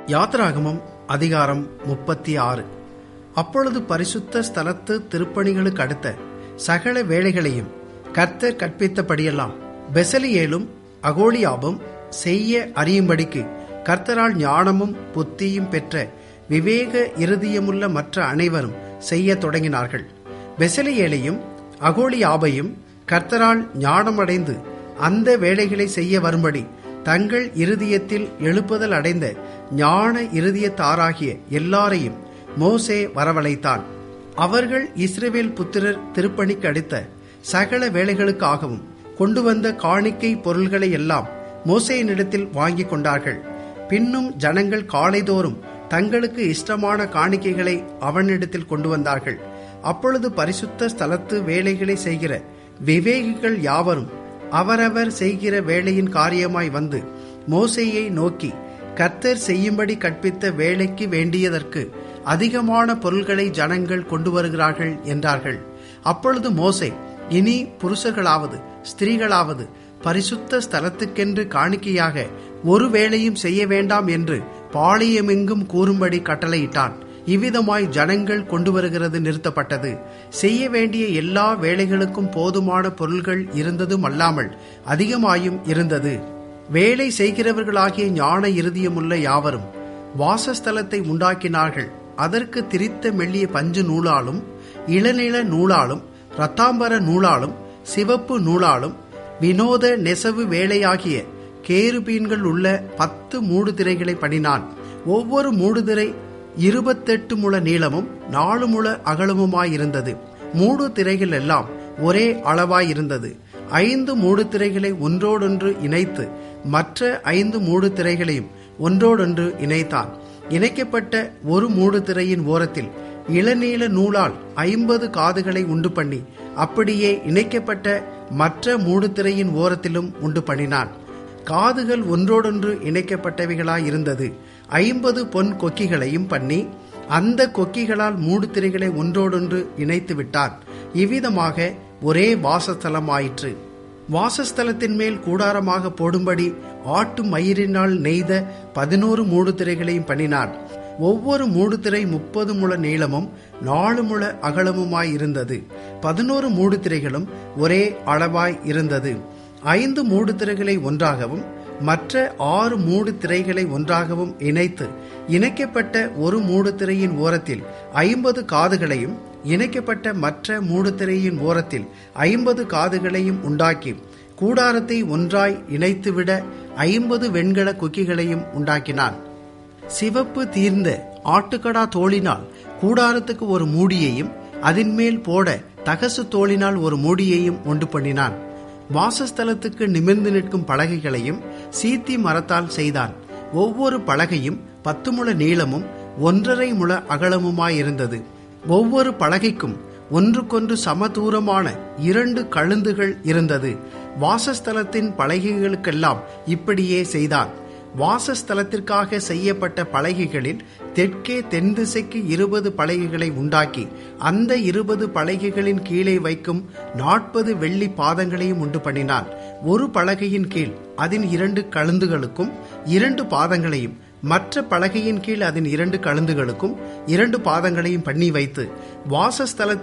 யாத்ராகமம் அதிகாரம் முப்பத்தி ஆறு அப்பொழுது பரிசுத்த ஸ்தலத்து திருப்பணிகளுக்கு அடுத்த சகல வேலைகளையும் கர்த்தர் கற்பித்தபடியெல்லாம் பெசலியேலும் அகோலியாவும் செய்ய அறியும்படிக்கு கர்த்தரால் ஞானமும் புத்தியும் பெற்ற விவேக இருதயமுள்ள மற்ற அனைவரும் செய்ய தொடங்கினார்கள் பெசலியேலையும் அகோலியாபையும் கர்த்தரால் ஞானமடைந்து அந்த வேலைகளை செய்ய வரும்படி தங்கள் இருதயத்தில் எழுப்புதல் அடைந்த ஞான இருதயத்தாராகிய எல்லாரையும் மோசே வரவழைத்தான் அவர்கள் இஸ்ரவேல் புத்திரர் திருப்பணிக்கு அடுத்த சகல வேலைகளுக்காகவும் கொண்டு வந்த காணிக்கை பொருள்களை எல்லாம் மோசேயினிடத்தில் வாங்கிக் கொண்டார்கள் பின்னும் ஜனங்கள் காலைதோறும் தங்களுக்கு இஷ்டமான காணிக்கைகளை அவனிடத்தில் கொண்டு வந்தார்கள் அப்பொழுது பரிசுத்த ஸ்தலத்து வேலைகளை செய்கிற விவேகிகள் யாவரும் அவரவர் செய்கிற வேலையின் காரியமாய் வந்து மோசையை நோக்கி கர்த்தர் செய்யும்படி கற்பித்த வேலைக்கு வேண்டியதற்கு அதிகமான பொருள்களை ஜனங்கள் கொண்டு வருகிறார்கள் என்றார்கள் அப்பொழுது மோசே இனி புருஷர்களாவது ஸ்திரீகளாவது பரிசுத்த ஸ்தலத்துக்கென்று காணிக்கையாக ஒரு வேலையும் செய்ய வேண்டாம் என்று பாளையமெங்கும் கூறும்படி கட்டளையிட்டான் இவ்விதமாய் ஜனங்கள் கொண்டு வருகிறது நிறுத்தப்பட்டது செய்ய வேண்டிய எல்லா வேலைகளுக்கும் போதுமான பொருள்கள் இருந்ததும் அல்லாமல் அதிகமாயும் இருந்தது வேலை செய்கிறவர்களாகிய ஞான இருதயமுள்ள யாவரும் வாசஸ்தலத்தை உண்டாக்கினார்கள் அதற்கு திரித்த மெல்லிய பஞ்சு நூலாலும் இளநில நூலாலும் ரத்தாம்பர நூலாலும் சிவப்பு நூலாலும் வினோத நெசவு வேலையாகிய கேருபீன்கள் உள்ள பத்து மூடுதிரைகளை பண்ணினான் ஒவ்வொரு மூடுதிரை இருபத்தெட்டு முழ நீளமும் நாலு முழ அகலமுமாயிருந்தது மூடு திரைகள் எல்லாம் ஒரே அளவாயிருந்தது ஐந்து மூடு திரைகளை ஒன்றோடொன்று இணைத்து மற்ற ஐந்து மூடு திரைகளையும் ஒன்றோடொன்று இணைத்தான் இணைக்கப்பட்ட ஒரு மூடு திரையின் ஓரத்தில் இளநீல நூலால் ஐம்பது காதுகளை உண்டு பண்ணி அப்படியே இணைக்கப்பட்ட மற்ற மூடுதிரையின் ஓரத்திலும் உண்டு பண்ணினான் காதுகள் ஒன்றோடொன்று இணைக்கப்பட்டவைகளாயிருந்தது ஐம்பது பொன் கொக்கிகளையும் பண்ணி அந்த கொக்கிகளால் மூடுதிரைகளை ஒன்றோடொன்று இணைத்து விட்டான் இவ்விதமாக ஒரே வாசஸ்தலமாயிற்று வாசஸ்தலத்தின் மேல் கூடாரமாக போடும்படி ஆட்டு மயிரினால் நெய்த பதினோரு மூடுதிரைகளையும் பண்ணினான் ஒவ்வொரு மூடுதிரை முப்பது முழ நீளமும் நாலு முழ அகலமுமாயிருந்தது பதினோரு மூடுதிரைகளும் ஒரே அளவாய் இருந்தது ஐந்து மூடுதிரைகளை ஒன்றாகவும் மற்ற ஆறு மூடு திரைகளை ஒன்றாகவும் இணைத்து இணைக்கப்பட்ட ஒரு மூடுதிரையின் ஓரத்தில் ஐம்பது காதுகளையும் இணைக்கப்பட்ட மற்ற மூடுதிரையின் ஓரத்தில் ஐம்பது காதுகளையும் உண்டாக்கி கூடாரத்தை ஒன்றாய் இணைத்துவிட ஐம்பது வெண்கல குக்கிகளையும் உண்டாக்கினான் சிவப்பு தீர்ந்த ஆட்டுக்கடா தோளினால் கூடாரத்துக்கு ஒரு மூடியையும் அதன் மேல் போட தகசு தோளினால் ஒரு மூடியையும் உண்டு பண்ணினான் வாசஸ்தலத்துக்கு நிமிர்ந்து நிற்கும் பலகைகளையும் சீத்தி மரத்தால் செய்தான் ஒவ்வொரு பலகையும் பத்து முழ நீளமும் ஒன்றரை முழ அகலமுமாயிருந்தது ஒவ்வொரு பலகைக்கும் ஒன்றுக்கொன்று சமதூரமான இரண்டு கழுந்துகள் இருந்தது வாசஸ்தலத்தின் பலகைகளுக்கெல்லாம் இப்படியே செய்தான் வாசஸ்தலத்திற்காக செய்யப்பட்ட பலகைகளில் தெற்கே தென் திசைக்கு இருபது பலகைகளை உண்டாக்கி அந்த இருபது பலகைகளின் கீழே வைக்கும் நாற்பது வெள்ளி பாதங்களையும் உண்டு பண்ணினான் ஒரு பலகையின் கீழ் அதன் இரண்டு கழுந்துகளுக்கும் இரண்டு பாதங்களையும் மற்ற பலகையின் கீழ் அதன் இரண்டு கழுந்துகளுக்கும் இரண்டு பாதங்களையும் பண்ணி வைத்து வாசஸ்தல